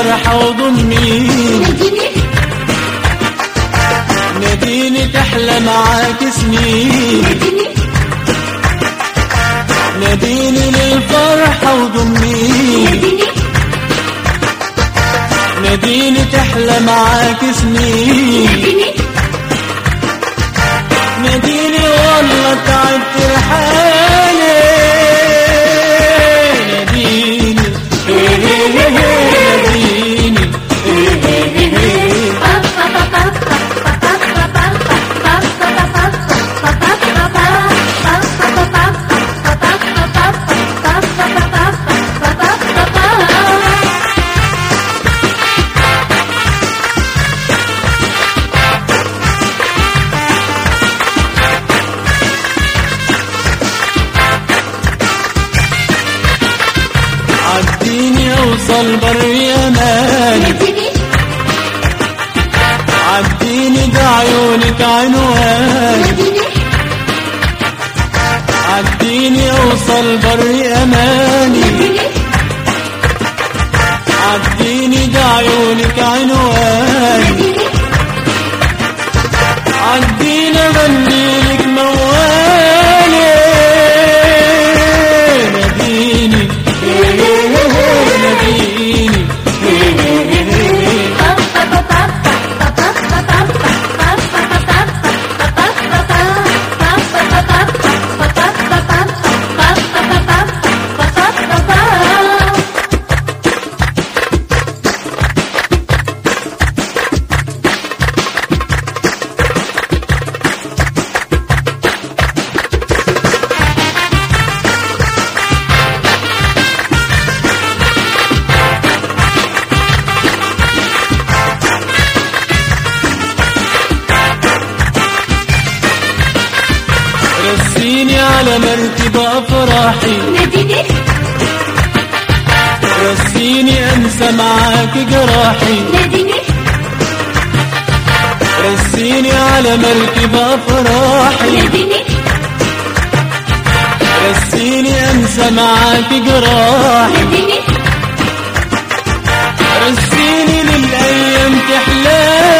للفرحة وضمنيني ناديني تحلى معاك سنين ناديني للفرحة وضمنيني ناديني تحلى معاك سنين ناديني والله تعبت الحالي ناديني ناديني عديني اوصل بر يماني عديني ده عيونك عنواني عديني اوصل بر اماني عديني ده عيونك عنواني عديني اغني لك موالي ناديني ناديني رسيني على مركب افراحي رسيني انسى معاك جراحي رسيني على مركب افراحي رسيني انسى معاك جراحي رسيني للايام تحلالي